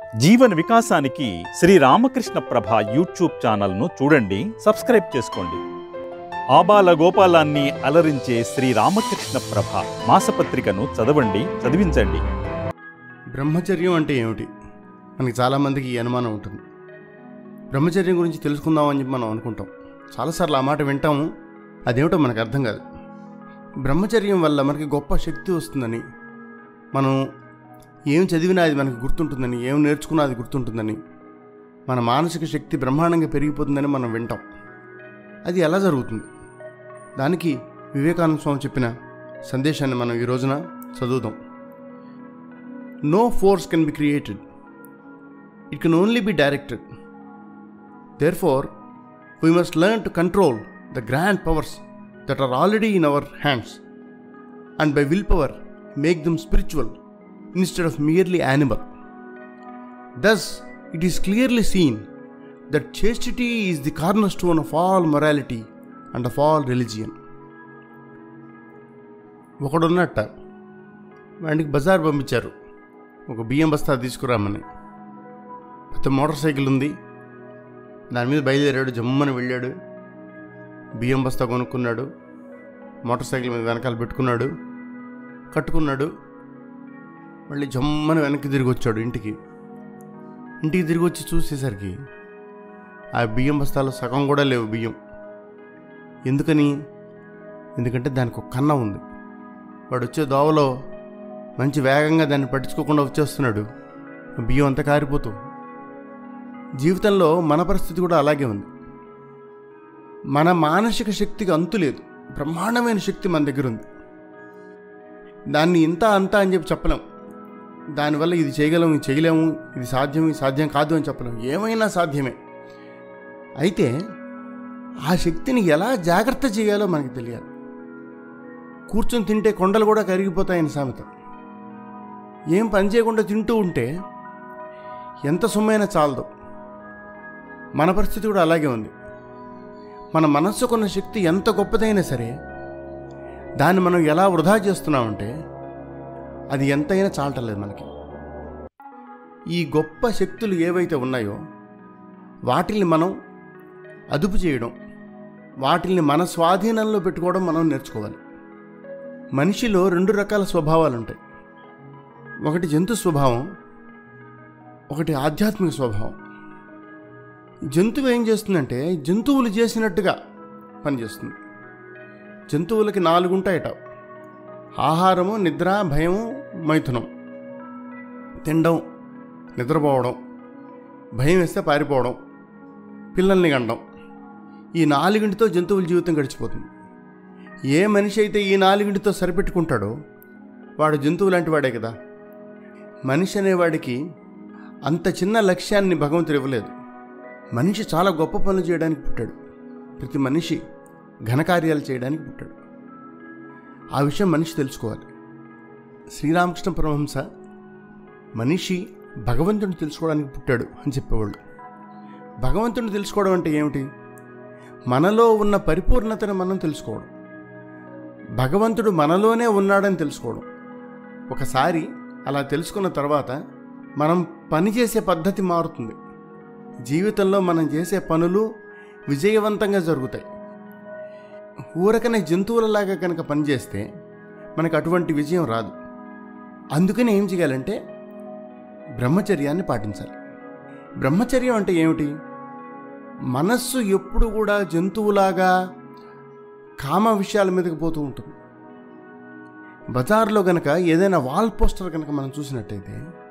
జీవన వికాసానికి శ్రీ రామకృష్ణ ప్రభ యూట్యూబ్ ఛానల్ను చూడండి సబ్స్క్రైబ్ చేసుకోండి ఆబాల గోపాలాన్ని అలరించే శ్రీ రామకృష్ణ ప్రభ మాసపత్రికను చదవండి చదివించండి బ్రహ్మచర్యం అంటే ఏమిటి మనకి చాలామందికి ఈ అనుమానం ఉంటుంది బ్రహ్మచర్యం గురించి తెలుసుకుందాం అని చెప్పి మనం అనుకుంటాం చాలాసార్లు ఆ మాట వింటాము అదేమిటో మనకు అర్థం కాదు బ్రహ్మచర్యం వల్ల మనకి గొప్ప శక్తి వస్తుందని మనం ఏం చదివినా అది మనకి గుర్తుంటుందని ఏం నేర్చుకున్నా అది గుర్తుంటుందని మన మానసిక శక్తి బ్రహ్మాండంగా పెరిగిపోతుందని మనం వింటాం అది ఎలా జరుగుతుంది దానికి వివేకానంద స్వామి చెప్పిన సందేశాన్ని మనం ఈ రోజున చదువుదాం No force can be created, it can only be directed. Therefore, we must learn to control the grand powers that are already in our hands, and by willpower, make them spiritual instead of merely animal. Thus, it is clearly seen that chastity is the cornerstone of all morality and of all religion. ఒకడున్నట్ట వాడికి బజార్ పంపించారు ఒక బియ్యం బస్తా తీసుకురామని పెద్ద motor cycle ఉంది దాని మీద బయలుదేరాడు జమ్మని వెళ్ళాడు బియ్యం బస్తా కొనుక్కున్నాడు మోటార్ సైకిల్ మీద వెనకాల పెట్టుకున్నాడు కట్టుకున్నాడు మళ్ళీ జమ్మని వెనక్కి తిరిగి వచ్చాడు ఇంటికి ఇంటికి తిరిగి వచ్చి చూసేసరికి ఆ బియ్యం బస్తాలో సగం కూడా లేవు బియ్యం ఎందుకని ఎందుకంటే దానికి ఒక కన్న ఉంది వాడు వచ్చే దోవలో మంచి వేగంగా దాన్ని పట్టించుకోకుండా వచ్చేస్తున్నాడు బియ్యం అంతా కారిపోతూ జీవితంలో మన పరిస్థితి కూడా అలాగే ఉంది మన మానసిక శక్తికి అంతు లేదు బ్రహ్మాండమైన శక్తి మన దగ్గర ఉంది దాన్ని ఇంత అంత అని చెప్పి చెప్పలేం దానివల్ల ఇది చేయగలం ఇది చేయలేము ఇది సాధ్యం ఇది సాధ్యం కాదు అని చెప్పలేం ఏమైనా సాధ్యమే అయితే ఆ శక్తిని ఎలా జాగ్రత్త చేయాలో మనకి తెలియాలి కూర్చొని తింటే కొండలు కూడా కరిగిపోతాయని సామెత ఏం పని చేయకుండా తింటూ ఉంటే ఎంత సొమ్మైనా చాలదు మన పరిస్థితి కూడా అలాగే ఉంది మన మనస్సుకున్న శక్తి ఎంత గొప్పదైనా సరే దాన్ని మనం ఎలా వృధా చేస్తున్నామంటే అది ఎంతైనా చాలటలేదు మనకి ఈ గొప్ప శక్తులు ఏవైతే ఉన్నాయో వాటిని మనం అదుపు చేయడం వాటిని మన స్వాధీనంలో పెట్టుకోవడం మనం నేర్చుకోవాలి మనిషిలో రెండు రకాల స్వభావాలు ఉంటాయి ఒకటి జంతు స్వభావం ఒకటి ఆధ్యాత్మిక స్వభావం జంతువు ఏం చేస్తుందంటే జంతువులు చేసినట్టుగా పనిచేస్తుంది జంతువులకి నాలుగు ఉంటాయట ఆహారము నిద్ర భయము మైథునం తినడం నిద్రపోవడం భయం వేస్తే పారిపోవడం పిల్లల్ని గండం ఈ నాలుగింటితో జంతువుల జీవితం గడిచిపోతుంది ఏ మనిషి అయితే ఈ నాలుగింటితో సరిపెట్టుకుంటాడో వాడు జంతువు లాంటి వాడే కదా మనిషి అనేవాడికి అంత చిన్న లక్ష్యాన్ని భగవంతుడు ఇవ్వలేదు మనిషి చాలా గొప్ప పనులు చేయడానికి పుట్టాడు ప్రతి మనిషి ఘనకార్యాలు చేయడానికి పుట్టాడు ఆ విషయం మనిషి తెలుసుకోవాలి శ్రీరామకృష్ణ పరమహంస మనిషి భగవంతుడిని తెలుసుకోవడానికి పుట్టాడు అని చెప్పేవాళ్ళు భగవంతుడిని తెలుసుకోవడం అంటే ఏమిటి మనలో ఉన్న పరిపూర్ణతను మనం తెలుసుకోవడం భగవంతుడు మనలోనే ఉన్నాడని తెలుసుకోవడం ఒకసారి అలా తెలుసుకున్న తర్వాత మనం పనిచేసే పద్ధతి మారుతుంది జీవితంలో మనం చేసే పనులు విజయవంతంగా జరుగుతాయి ఊరకనే జంతువులలాగా కనుక పనిచేస్తే మనకు అటువంటి విజయం రాదు అందుకని ఏం చేయాలంటే బ్రహ్మచర్యాన్ని పాటించాలి బ్రహ్మచర్యం అంటే ఏమిటి మనస్సు ఎప్పుడు కూడా జంతువులాగా కామ విషయాల మీదకి పోతూ ఉంటుంది బజార్లో గనక ఏదైనా వాల్ పోస్టర్ కనుక మనం చూసినట్టయితే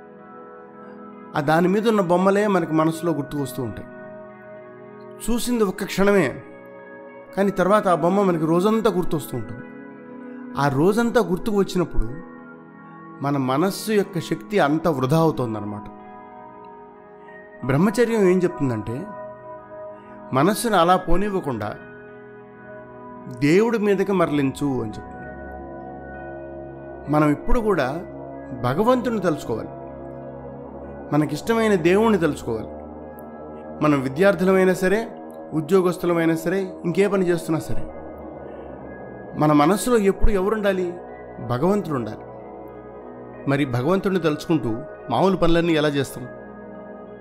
ఆ దాని మీద ఉన్న బొమ్మలే మనకి మనసులో గుర్తుకు వస్తూ ఉంటాయి చూసింది ఒక్క క్షణమే కానీ తర్వాత ఆ బొమ్మ మనకి రోజంతా గుర్తొస్తూ ఉంటుంది ఆ రోజంతా గుర్తుకు వచ్చినప్పుడు మన మనస్సు యొక్క శక్తి అంత వృధా అవుతుందన్నమాట బ్రహ్మచర్యం ఏం చెప్తుందంటే మనస్సును అలా పోనివ్వకుండా దేవుడి మీదకి మరలించు అని చెప్తుంది మనం ఇప్పుడు కూడా భగవంతుని తెలుసుకోవాలి మనకిష్టమైన దేవుణ్ణి తెలుసుకోవాలి మనం విద్యార్థులమైనా సరే ఉద్యోగస్తులమైనా సరే ఇంకే పని చేస్తున్నా సరే మన మనస్సులో ఎప్పుడు ఎవరుండాలి భగవంతుడు ఉండాలి మరి భగవంతుడిని తలుచుకుంటూ మామూలు పనులన్నీ ఎలా చేస్తాం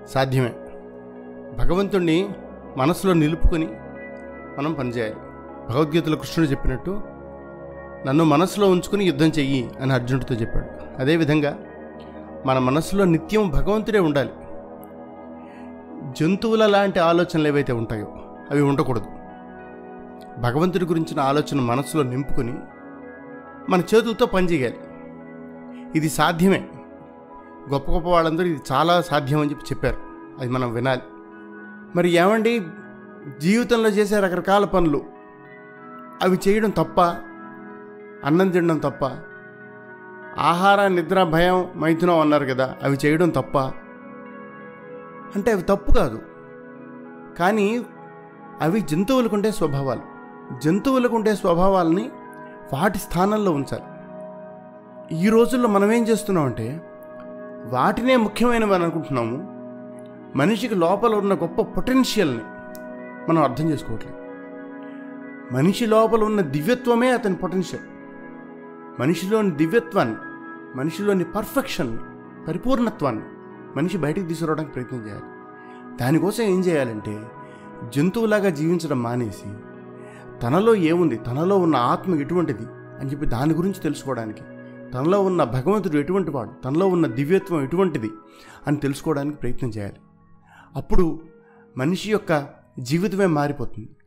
సాధ్యమే భగవంతుణ్ణి మనసులో నిలుపుకొని మనం పనిచేయాలి భగవద్గీతలో కృష్ణుడు చెప్పినట్టు నన్ను మనసులో ఉంచుకుని యుద్ధం చెయ్యి అని అర్జునుడితో చెప్పాడు అదేవిధంగా మన మనసులో నిత్యం భగవంతుడే ఉండాలి జంతువుల లాంటి ఆలోచనలు ఏవైతే ఉంటాయో అవి ఉండకూడదు భగవంతుడి గురించిన ఆలోచన మనసులో నింపుకొని మన చేతులతో పనిచేయాలి ఇది సాధ్యమే గొప్ప గొప్ప వాళ్ళందరూ ఇది చాలా సాధ్యం అని చెప్పి చెప్పారు అది మనం వినాలి మరి ఏమండి జీవితంలో చేసే రకరకాల పనులు అవి చేయడం తప్ప అన్నం తినడం తప్ప ఆహార నిద్ర భయం మైథునం అన్నారు కదా అవి చేయడం తప్ప అంటే అవి తప్పు కాదు కానీ అవి జంతువులకుండే స్వభావాలు జంతువులకుండే స్వభావాలని వాటి స్థానంలో ఉంచాలి ఈ రోజుల్లో మనం ఏం చేస్తున్నామంటే వాటినే ముఖ్యమైనవి అని అనుకుంటున్నాము మనిషికి లోపల ఉన్న గొప్ప పొటెన్షియల్ని మనం అర్థం చేసుకోవట్లేదు మనిషి లోపల ఉన్న దివ్యత్వమే అతని పొటెన్షియల్ మనిషిలోని దివ్యత్వాన్ని మనిషిలోని పర్ఫెక్షన్ని పరిపూర్ణత్వాన్ని మనిషి బయటికి తీసుకురావడానికి ప్రయత్నం చేయాలి దానికోసం ఏం చేయాలంటే జంతువులాగా జీవించడం మానేసి తనలో ఏముంది తనలో ఉన్న ఆత్మ ఎటువంటిది అని చెప్పి దాని గురించి తెలుసుకోవడానికి తనలో ఉన్న భగవంతుడు ఎటువంటి వాడు తనలో ఉన్న దివ్యత్వం ఎటువంటిది అని తెలుసుకోవడానికి ప్రయత్నం చేయాలి అప్పుడు మనిషి యొక్క జీవితమే మారిపోతుంది